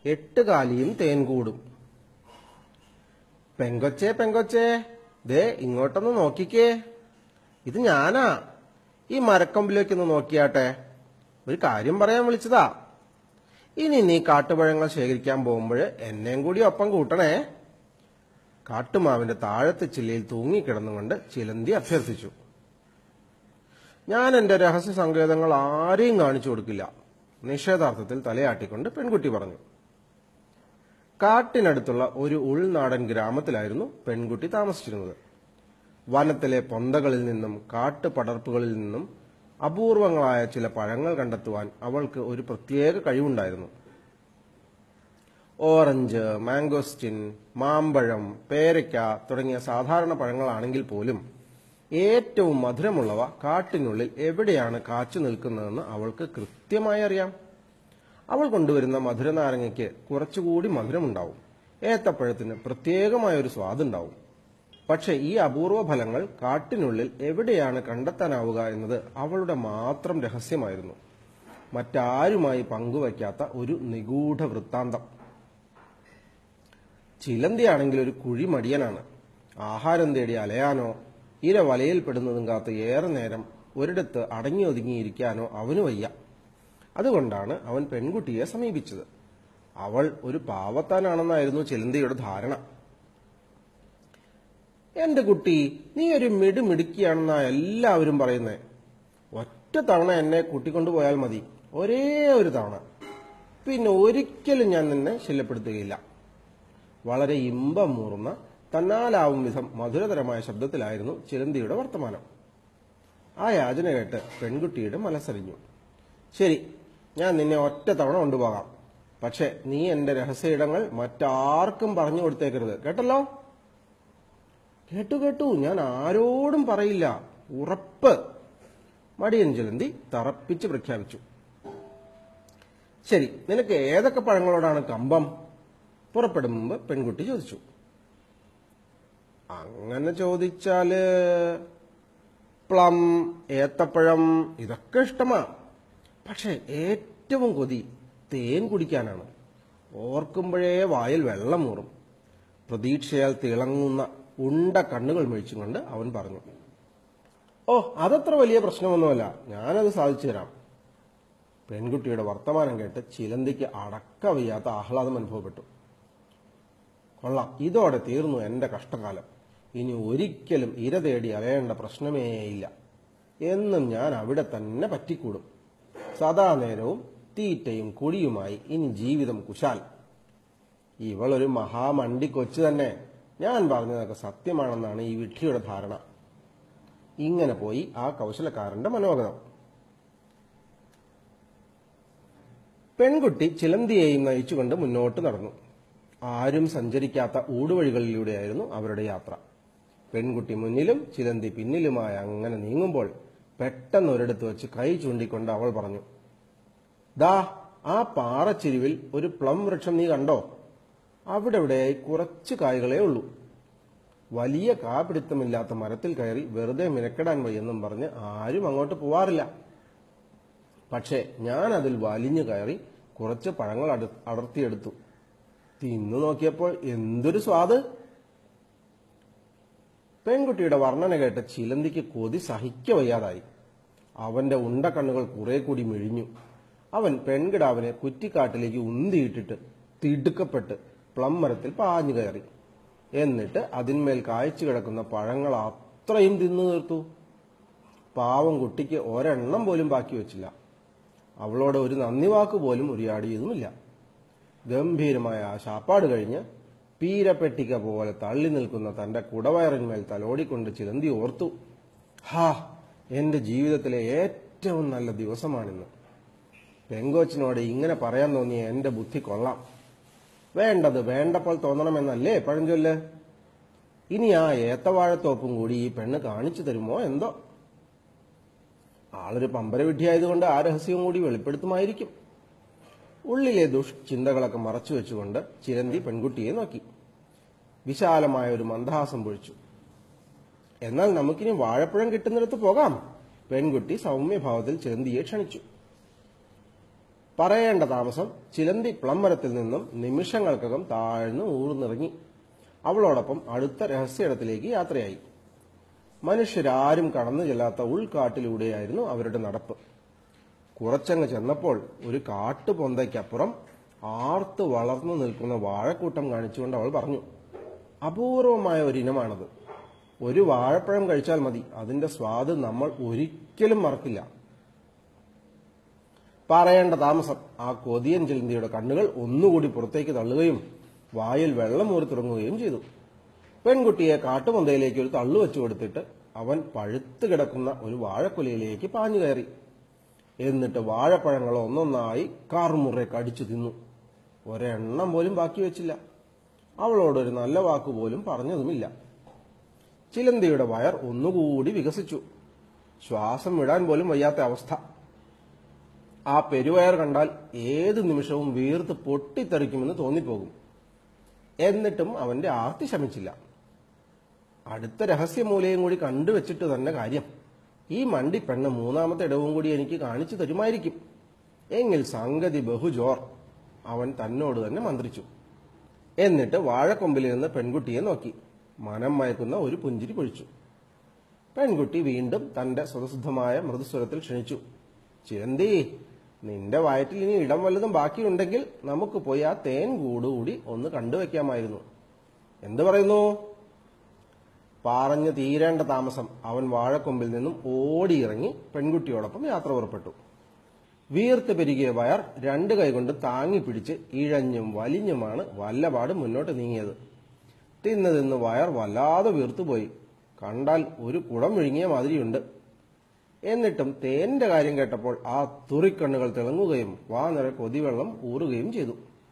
എട്ട് കാലിയും തേൻ കൂടും പെങ്കൊച്ചേ പെങ്കൊച്ചേ ദേ ഇങ്ങോട്ടൊന്ന് നോക്കിക്കേ ഇത് ഞാനാ ഈ മരക്കൊമ്പിലേക്കൊന്ന് നോക്കിയാട്ടെ ഒരു കാര്യം പറയാൻ വിളിച്ചതാ ഇനി നീ കാട്ടുപഴങ്ങൾ ശേഖരിക്കാൻ പോകുമ്പോൾ എന്നെയും കൂടി ഒപ്പം കൂട്ടണേ കാട്ടുമാവിന്റെ താഴത്തെ ചില്ലയിൽ തൂങ്ങിക്കിടന്നുകൊണ്ട് ചിലന്തി അഭ്യർത്ഥിച്ചു ഞാൻ എന്റെ രഹസ്യ സങ്കേതങ്ങൾ ആരെയും കാണിച്ചു കൊടുക്കില്ല നിഷേധാർത്ഥത്തിൽ തലയാട്ടിക്കൊണ്ട് പെൺകുട്ടി പറഞ്ഞു കാട്ടിനടുത്തുള്ള ഒരു ഉൾനാടൻ ഗ്രാമത്തിലായിരുന്നു പെൺകുട്ടി താമസിച്ചിരുന്നത് വനത്തിലെ പൊന്തകളിൽ നിന്നും കാട്ടുപടർപ്പുകളിൽ നിന്നും അപൂർവങ്ങളായ ചില പഴങ്ങൾ കണ്ടെത്തുവാൻ അവൾക്ക് ഒരു പ്രത്യേക കഴിവുണ്ടായിരുന്നു ഓറഞ്ച് മാംഗോസ്റ്റിൻ മാമ്പഴം പേരയ്ക്ക തുടങ്ങിയ സാധാരണ പഴങ്ങളാണെങ്കിൽ പോലും ഏറ്റവും മധുരമുള്ളവ കാട്ടിനുള്ളിൽ എവിടെയാണ് കാച്ചു നിൽക്കുന്നതെന്ന് അവൾക്ക് കൃത്യമായി അറിയാം അവൾ കൊണ്ടുവരുന്ന മധുരനാരങ്ങയ്ക്ക് കുറച്ചുകൂടി മധുരമുണ്ടാവും ഏത്തപ്പഴത്തിന് പ്രത്യേകമായ ഒരു സ്വാദുണ്ടാവും പക്ഷെ ഈ അപൂർവ ഫലങ്ങൾ കാട്ടിനുള്ളിൽ എവിടെയാണ് കണ്ടെത്താനാവുക എന്നത് അവളുടെ മാത്രം രഹസ്യമായിരുന്നു മറ്റാരുമായി പങ്കുവയ്ക്കാത്ത ഒരു നിഗൂഢ വൃത്താന്തം ചിലന്തിയാണെങ്കിൽ ഒരു കുഴിമടിയനാണ് ആഹാരം തേടി അലയാനോ ഇര വലയിൽപ്പെടുന്നതും കാത്ത് ഏറെ നേരം ഒരിടത്ത് അടങ്ങി ഒതുങ്ങിയിരിക്കാനോ അവന് വയ്യ അതുകൊണ്ടാണ് അവൻ പെൺകുട്ടിയെ സമീപിച്ചത് അവൾ ഒരു പാവത്താനാണെന്നായിരുന്നു ചിലന്തിയുടെ ധാരണ എന്റെ കുട്ടി നീ ഒരു മിടുമിടുക്കിയാണെന്നാ എല്ലാവരും പറയുന്നേ ഒറ്റ തവണ എന്നെ കൂട്ടിക്കൊണ്ടുപോയാൽ മതി ഒരേ ഒരു തവണ പിന്നെ ഒരിക്കലും ഞാൻ നിന്നെ ശല്യപ്പെടുത്തുകയില്ല വളരെ ഇമ്പമൂർന്ന തന്നാലാവും വിധം മധുരതരമായ ശബ്ദത്തിലായിരുന്നു ചിലന്തിയുടെ വർത്തമാനം ആ യാചന കേട്ട് പെൺകുട്ടിയുടെ മനസ്സറിഞ്ഞു ശരി ഞാൻ നിന്നെ ഒറ്റ തവണ കൊണ്ടുപോകാം പക്ഷെ നീ എന്റെ രഹസ്യയിടങ്ങൾ മറ്റാർക്കും പറഞ്ഞു കൊടുത്തേക്കരുത് കേട്ടല്ലോ കേട്ടു കേട്ടു ഞാൻ ആരോടും പറയില്ല ഉറപ്പ് മടിയൻ ചിലന്തി തറപ്പിച്ച് പ്രഖ്യാപിച്ചു ശരി നിനക്ക് ഏതൊക്കെ പഴങ്ങളോടാണ് കമ്പം പുറപ്പെടും മുമ്പ് പെൺകുട്ടി ചോദിച്ചു അങ്ങനെ ചോദിച്ചാല് പ്ലം ഏത്തപ്പഴം ഇതൊക്കെ ഇഷ്ടമാ പക്ഷെ ഏറ്റവും കൊതി തേൻ കുടിക്കാനാണ് ഓർക്കുമ്പോഴേ വായിൽ വെള്ളം മൂറും പ്രതീക്ഷയാൽ തിളങ്ങുന്ന ഉണ്ട കണ്ണുകൾ മേടിച്ചുകൊണ്ട് അവൻ പറഞ്ഞു ഓ അതത്ര വലിയ പ്രശ്നമൊന്നുമല്ല ഞാനത് സാധിച്ചു തരാം പെൺകുട്ടിയുടെ വർത്തമാനം കേട്ട് ചിലന്തിക്ക് അടക്കവയ്യാത്ത ആഹ്ലാദം അനുഭവപ്പെട്ടു കൊള്ളാം ഇതോടെ തീർന്നു എന്റെ കഷ്ടകാലം ഇനി ഒരിക്കലും ഇര തേടി അലയേണ്ട പ്രശ്നമേയില്ല എന്നും ഞാൻ അവിടെ തന്നെ പറ്റിക്കൂടും സദാ നേരവും തീറ്റയും കുടിയുമായി ഇനി ജീവിതം കുശാൽ ഇവളൊരു മഹാമണ്ടി കൊച്ചു തന്നെ ഞാൻ പറഞ്ഞതൊക്കെ സത്യമാണെന്നാണ് ഈ വിഡ്ഢിയുടെ ധാരണ ഇങ്ങനെ പോയി ആ കൗശലക്കാരന്റെ മനോഗതം പെൺകുട്ടി ചിലന്തിയെയും നയിച്ചുകൊണ്ട് മുന്നോട്ട് നടന്നു ആരും സഞ്ചരിക്കാത്ത ഊടുവഴികളിലൂടെയായിരുന്നു അവരുടെ യാത്ര പെൺകുട്ടി മുന്നിലും ചിലന്തി പിന്നിലുമായി അങ്ങനെ നീങ്ങുമ്പോൾ പെട്ടെന്ന് ഒരിടത്ത് വെച്ച് കൈ ചൂണ്ടിക്കൊണ്ട് അവൾ പറഞ്ഞു ദാ ആ പാറച്ചിരിവിൽ ഒരു പ്ലം വൃക്ഷം നീ കണ്ടോ അവിടെ ഇവിടെയായി കുറച്ച് കായ്കളേ ഉള്ളൂ വലിയ കാപിടുത്തമില്ലാത്ത മരത്തിൽ കയറി വെറുതെ മിനക്കെടാൻ വയ്യെന്നും പറഞ്ഞ് ആരും അങ്ങോട്ട് പോവാറില്ല പക്ഷേ ഞാൻ അതിൽ വലിഞ്ഞു കയറി കുറച്ച് പഴങ്ങൾ അടു അടർത്തിയെടുത്തു തിന്നു നോക്കിയപ്പോൾ എന്തൊരു സ്വാദ് പെൺകുട്ടിയുടെ വർണ്ണന കേട്ട് ചിലന്തിക്ക് കൊതി സഹിക്ക വയ്യാതായി അവന്റെ ഉണ്ട കണ്ണുകൾ കുറെ കൂടി മിഴിഞ്ഞു അവൻ പെൺകിടാവിനെ കുറ്റിക്കാട്ടിലേക്ക് ഉന്തിയിട്ടിട്ട് തിടുക്കപ്പെട്ട് പ്ലം മരത്തിൽ പാഞ്ഞു കയറി എന്നിട്ട് അതിന്മേൽ കായ്ച്ചു കിടക്കുന്ന പഴങ്ങൾ അത്രയും തിന്നു തീർത്തു പാവം കുട്ടിക്ക് ഒരെണ്ണം പോലും ബാക്കി വെച്ചില്ല അവളോട് ഒരു നന്ദി വാക്ക് പോലും ഉരിയാടിയതുമില്ല ഗംഭീരമായ ആ ശാപ്പാട് കഴിഞ്ഞ് പീരപ്പെട്ടിക്ക പോലെ തള്ളി നിൽക്കുന്ന തന്റെ കുടവയറിന്മേൽ തലോടിക്കൊണ്ട് ചിലന്തി ഓർത്തു ഹാ എന്റെ ജീവിതത്തിലെ ഏറ്റവും നല്ല ദിവസമാണിന്ന് പെങ്കോച്ചിനോട് ഇങ്ങനെ പറയാൻ തോന്നിയ എന്റെ ബുദ്ധി കൊള്ളാം വേണ്ടത് വേണ്ടപ്പോൾ തോന്നണമെന്നല്ലേ പഴഞ്ചൊല്ല് ഇനി ആ ഏത്തവാഴത്തോപ്പും കൂടി ഈ പെണ്ണ് കാണിച്ചു തരുമോ എന്തോ ആളൊരു പമ്പരവിഡ്ഢിയായതുകൊണ്ട് ആ രഹസ്യവും കൂടി വെളിപ്പെടുത്തുമായിരിക്കും ഉള്ളിലെ ദുഷ്ചിന്തകളൊക്കെ മറച്ചു വെച്ചുകൊണ്ട് ചിരന്തി പെൺകുട്ടിയെ നോക്കി വിശാലമായ ഒരു മന്ദഹാസം പൊഴിച്ചു എന്നാൽ നമുക്കിനി വാഴപ്പഴം കിട്ടുന്നിടത്ത് പോകാം പെൺകുട്ടി സൗമ്യഭാവത്തിൽ ചിരന്തിയെ ക്ഷണിച്ചു പറയേണ്ട താമസം ചിലന്തി പ്ലംബരത്തിൽ നിന്നും നിമിഷങ്ങൾക്കകം താഴ്ന്നു ഊർന്നിറങ്ങി അവളോടൊപ്പം അടുത്ത രഹസ്യയിടത്തിലേക്ക് യാത്രയായി മനുഷ്യരാരും കടന്നു ചെല്ലാത്ത ഉൾക്കാട്ടിലൂടെയായിരുന്നു അവരുടെ നടപ്പ് കുറച്ചങ്ങ് ചെന്നപ്പോൾ ഒരു കാട്ടുപൊന്തയ്ക്കപ്പുറം ആർത്ത് വളർന്നു നിൽക്കുന്ന വാഴക്കൂട്ടം കാണിച്ചുകൊണ്ട് അവൾ പറഞ്ഞു അപൂർവമായ ഒരു ഇനമാണത് ഒരു വാഴപ്പഴം കഴിച്ചാൽ മതി അതിന്റെ സ്വാദ് നമ്മൾ ഒരിക്കലും മറക്കില്ല പറയേണ്ട താമസം ആ കൊതിയൻ ചിലന്തിയുടെ കണ്ണുകൾ ഒന്നുകൂടി പുറത്തേക്ക് തള്ളുകയും വായിൽ വെള്ളം ഊറി തുടങ്ങുകയും ചെയ്തു പെൺകുട്ടിയെ കാട്ടുമന്തയിലേക്ക് ഒരു തള്ളു വെച്ചു കൊടുത്തിട്ട് അവൻ പഴുത്തു കിടക്കുന്ന ഒരു വാഴക്കൊലയിലേക്ക് പാഞ്ഞു കയറി എന്നിട്ട് വാഴപ്പഴങ്ങൾ ഒന്നൊന്നായി കാർമുറെ കടിച്ചു തിന്നു ഒരെണ്ണം പോലും ബാക്കി വെച്ചില്ല അവളോടൊരു നല്ല വാക്ക് പോലും പറഞ്ഞതുമില്ല ചിലന്തിയുടെ വയർ ഒന്നുകൂടി വികസിച്ചു ശ്വാസം വിടാൻ പോലും വയ്യാത്ത അവസ്ഥ ആ പെരുവയർ കണ്ടാൽ ഏത് നിമിഷവും വീർത്ത് പൊട്ടിത്തെറിക്കുമെന്ന് തോന്നിപ്പോകും എന്നിട്ടും അവന്റെ ആർത്തി ശമിച്ചില്ല അടുത്ത രഹസ്യമൂലയും കൂടി കണ്ടുവച്ചിട്ട് തന്നെ കാര്യം ഈ മണ്ടി പെണ്ണ് മൂന്നാമത്തെ ഇടവും കൂടി എനിക്ക് കാണിച്ചു തരുമായിരിക്കും എങ്കിൽ സംഗതി ബഹുജോർ അവൻ തന്നോട് തന്നെ മന്ത്രിച്ചു എന്നിട്ട് വാഴക്കൊമ്പിലിരുന്ന് പെൺകുട്ടിയെ നോക്കി മനം മയക്കുന്ന ഒരു പുഞ്ചിരി പൊഴിച്ചു പെൺകുട്ടി വീണ്ടും തന്റെ സ്വതസിദ്ധമായ മൃദുസ്വരത്തിൽ ക്ഷണിച്ചു ചിരന്തി നിന്റെ വയറ്റിൽ ഇനി ഇടം വല്ലതും ബാക്കിയുണ്ടെങ്കിൽ നമുക്ക് പോയി ആ തേൻ കൂടുകൂടി ഒന്ന് കണ്ടുവെക്കാമായിരുന്നു എന്തു പറയുന്നു പറഞ്ഞു തീരേണ്ട താമസം അവൻ വാഴക്കൊമ്പിൽ നിന്നും ഓടിയിറങ്ങി പെൺകുട്ടിയോടൊപ്പം യാത്ര പുറപ്പെട്ടു വീർത്ത് പെരുകിയ വയർ രണ്ട് കൈകൊണ്ട് താങ്ങി പിടിച്ച് ഇഴഞ്ഞും വലിഞ്ഞുമാണ് വല്ലപാട് മുന്നോട്ട് നീങ്ങിയത് തിന്ന് തിന്ന് വയർ വല്ലാതെ വീർത്തുപോയി കണ്ടാൽ ഒരു കുടം വിഴുങ്ങിയ മാതിരിയുണ്ട് എന്നിട്ടും തേന്റെ കാര്യം കേട്ടപ്പോൾ ആ തുറിക്കണ്ണുകൾ തിളങ്ങുകയും വാ നിറ കൊതിവെള്ളം ഊറുകയും ചെയ്തു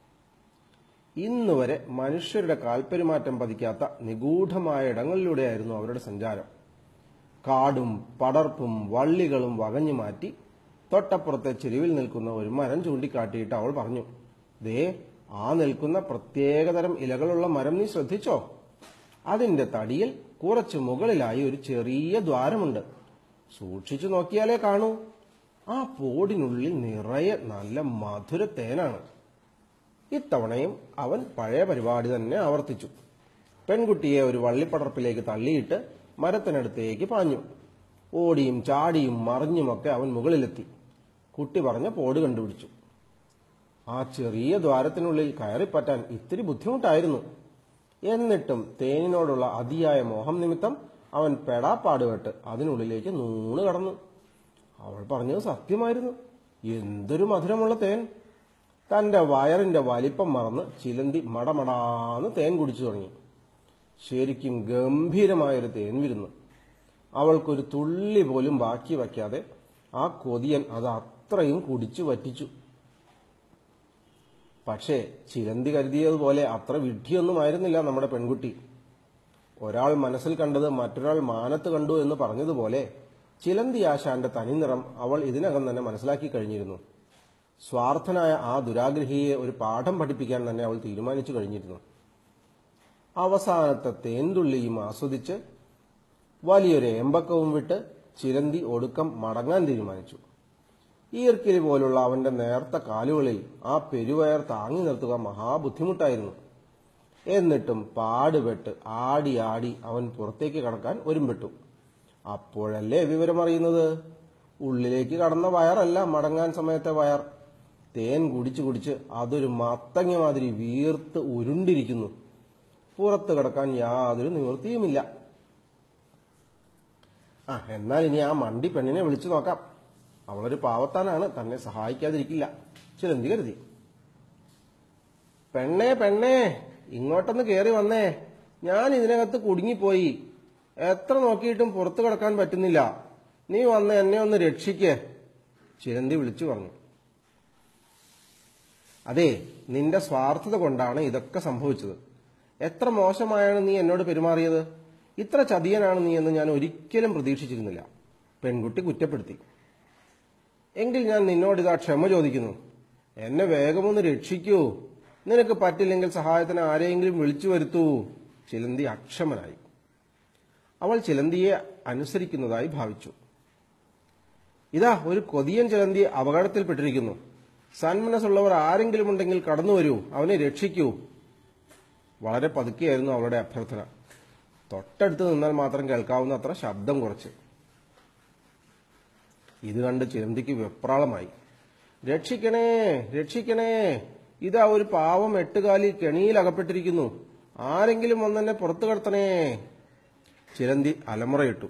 ഇന്നുവരെ മനുഷ്യരുടെ കാൽപ്പെരുമാറ്റം പതിക്കാത്ത നിഗൂഢമായ ഇടങ്ങളിലൂടെയായിരുന്നു അവരുടെ സഞ്ചാരം കാടും പടർപ്പും വള്ളികളും വകഞ്ഞു മാറ്റി തൊട്ടപ്പുറത്തെ ചെരുവിൽ നിൽക്കുന്ന ഒരു മരം ചൂണ്ടിക്കാട്ടിയിട്ട് അവൾ പറഞ്ഞു ദേ ആ നിൽക്കുന്ന പ്രത്യേകതരം ഇലകളുള്ള മരം നീ ശ്രദ്ധിച്ചോ അതിന്റെ തടിയിൽ കുറച്ച് മുകളിലായി ഒരു ചെറിയ ദ്വാരമുണ്ട് സൂക്ഷിച്ചു നോക്കിയാലേ കാണൂ ആ പോടിനുള്ളിൽ നിറയെ നല്ല മധുര തേനാണ് ഇത്തവണയും അവൻ പഴയ പരിപാടി തന്നെ ആവർത്തിച്ചു പെൺകുട്ടിയെ ഒരു വള്ളിപ്പടർപ്പിലേക്ക് തള്ളിയിട്ട് മരത്തിനടുത്തേക്ക് പാഞ്ഞു ഓടിയും ചാടിയും മറിഞ്ഞുമൊക്കെ അവൻ മുകളിലെത്തി കുട്ടി പറഞ്ഞ പോട് കണ്ടുപിടിച്ചു ആ ചെറിയ ദ്വാരത്തിനുള്ളിൽ കയറിപ്പറ്റാൻ ഇത്തിരി ബുദ്ധിമുട്ടായിരുന്നു എന്നിട്ടും തേനിനോടുള്ള അതിയായ മോഹം നിമിത്തം അവൻ പെടാപ്പാടുപെട്ട് അതിനുള്ളിലേക്ക് നൂണ് കടന്നു അവൾ പറഞ്ഞത് സത്യമായിരുന്നു എന്തൊരു മധുരമുള്ള തേൻ തന്റെ വയറിന്റെ വലിപ്പം മറന്ന് ചിലന്തി മടമടാന്ന് തേൻ കുടിച്ചു തുടങ്ങി ശരിക്കും ഗംഭീരമായൊരു തേൻ വിരുന്നു അവൾക്കൊരു തുള്ളി പോലും ബാക്കി വയ്ക്കാതെ ആ കൊതിയൻ അത് അത്രയും കുടിച്ചു വറ്റിച്ചു പക്ഷേ ചിലന്തി കരുതിയതുപോലെ അത്ര വിഡ്ഢിയൊന്നുമായിരുന്നില്ല നമ്മുടെ പെൺകുട്ടി ഒരാൾ മനസ്സിൽ കണ്ടത് മറ്റൊരാൾ മാനത്ത് കണ്ടു എന്ന് പറഞ്ഞതുപോലെ ചിലന്തി ആശാന്റെ തനിനിറം അവൾ ഇതിനകം തന്നെ മനസ്സിലാക്കി കഴിഞ്ഞിരുന്നു സ്വാർത്ഥനായ ആ ദുരാഗ്രഹിയെ ഒരു പാഠം പഠിപ്പിക്കാൻ തന്നെ അവൾ തീരുമാനിച്ചു കഴിഞ്ഞിരുന്നു അവസാനത്തെ തേൻതുള്ളിയും ആസ്വദിച്ച് വലിയൊരു ഏമ്പക്കവും വിട്ട് ചിലന്തി ഒടുക്കം മടങ്ങാൻ തീരുമാനിച്ചു ഈർക്കിലി പോലുള്ള അവന്റെ നേർത്ത കാലുകളിൽ ആ പെരുവയർ താങ്ങി നിർത്തുക മഹാബുദ്ധിമുട്ടായിരുന്നു എന്നിട്ടും പാടുപെട്ട് ആടി ആടി അവൻ പുറത്തേക്ക് കടക്കാൻ ഒരുമ്പെട്ടു അപ്പോഴല്ലേ വിവരമറിയുന്നത് ഉള്ളിലേക്ക് കടന്ന വയറല്ല മടങ്ങാൻ സമയത്തെ വയർ തേൻ കുടിച്ച് കുടിച്ച് അതൊരു മത്തങ്ങ മാതിരി വീർത്ത് ഉരുണ്ടിരിക്കുന്നു പുറത്ത് കിടക്കാൻ യാതൊരു നിവൃത്തിയുമില്ല ആ എന്നാൽ ഇനി ആ മണ്ടി പെണ്ണിനെ വിളിച്ചു നോക്കാം അവളൊരു പാവത്താനാണ് തന്നെ സഹായിക്കാതിരിക്കില്ല ചിലന്തി കരുതി പെണ്ണേ പെണ്ണേ ഇങ്ങോട്ടൊന്ന് കേറി വന്നേ ഞാൻ ഇതിനകത്ത് കുടുങ്ങിപ്പോയി എത്ര നോക്കിയിട്ടും പുറത്തു കിടക്കാൻ പറ്റുന്നില്ല നീ വന്ന് എന്നെ ഒന്ന് രക്ഷിക്കേ ചിലന്തി വിളിച്ചു പറഞ്ഞു അതെ നിന്റെ സ്വാർത്ഥത കൊണ്ടാണ് ഇതൊക്കെ സംഭവിച്ചത് എത്ര മോശമായാണ് നീ എന്നോട് പെരുമാറിയത് ഇത്ര ചതിയനാണ് നീ എന്ന് ഞാൻ ഒരിക്കലും പ്രതീക്ഷിച്ചിരുന്നില്ല പെൺകുട്ടി കുറ്റപ്പെടുത്തി എങ്കിൽ ഞാൻ നിന്നോട് ഇതാ ക്ഷമ ചോദിക്കുന്നു എന്നെ വേഗമൊന്ന് രക്ഷിക്കൂ നിനക്ക് പറ്റില്ലെങ്കിൽ സഹായത്തിന് ആരെയെങ്കിലും വിളിച്ചു വരുത്തൂ ചിലന്തി അക്ഷമനായി അവൾ ചിലന്തിയെ അനുസരിക്കുന്നതായി ഭാവിച്ചു ഇതാ ഒരു കൊതിയൻ ചിലന്തി അപകടത്തിൽപ്പെട്ടിരിക്കുന്നു സന്മനസ്സുള്ളവർ ആരെങ്കിലും ഉണ്ടെങ്കിൽ കടന്നു വരൂ അവനെ രക്ഷിക്കൂ വളരെ പതുക്കെയായിരുന്നു അവളുടെ അഭ്യർത്ഥന തൊട്ടടുത്ത് നിന്നാൽ മാത്രം കേൾക്കാവുന്ന അത്ര ശബ്ദം കുറച്ച് ഇത് കണ്ട് ചിലന്തിക്ക് വെപ്രാളമായി രക്ഷിക്കണേ രക്ഷിക്കണേ ഇതാ ഒരു പാവം എട്ടുകാലി കെണിയിൽ അകപ്പെട്ടിരിക്കുന്നു ആരെങ്കിലും വന്നെന്നെ പുറത്തു കടത്തണേ ചിലന്തി അലമുറയിട്ടു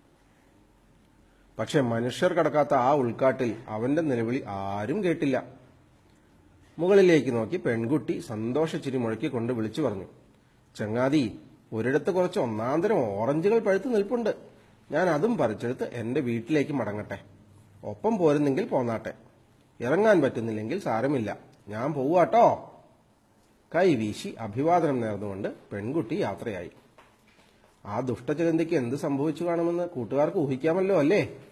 പക്ഷെ മനുഷ്യർ കടക്കാത്ത ആ ഉൾക്കാട്ടിൽ അവന്റെ നിലവിളി ആരും കേട്ടില്ല മുകളിലേക്ക് നോക്കി പെൺകുട്ടി സന്തോഷച്ചിരി മുഴക്കിക്കൊണ്ട് വിളിച്ചു പറഞ്ഞു ചങ്ങാതി ഒരിടത്ത് കുറച്ച് ഒന്നാന്തരം ഓറഞ്ചുകൾ പഴുത്ത് നിൽപ്പുണ്ട് ഞാൻ അതും പറിച്ചെടുത്ത് എന്റെ വീട്ടിലേക്ക് മടങ്ങട്ടെ ഒപ്പം പോരുന്നെങ്കിൽ പോന്നാട്ടെ ഇറങ്ങാൻ പറ്റുന്നില്ലെങ്കിൽ സാരമില്ല ഞാൻ പോവാട്ടോ കൈ വീശി അഭിവാദനം നേർന്നുകൊണ്ട് പെൺകുട്ടി യാത്രയായി ആ ദുഷ്ടചിലന്തിക്ക് എന്ത് സംഭവിച്ചു കാണുമെന്ന് കൂട്ടുകാർക്ക് ഊഹിക്കാമല്ലോ അല്ലേ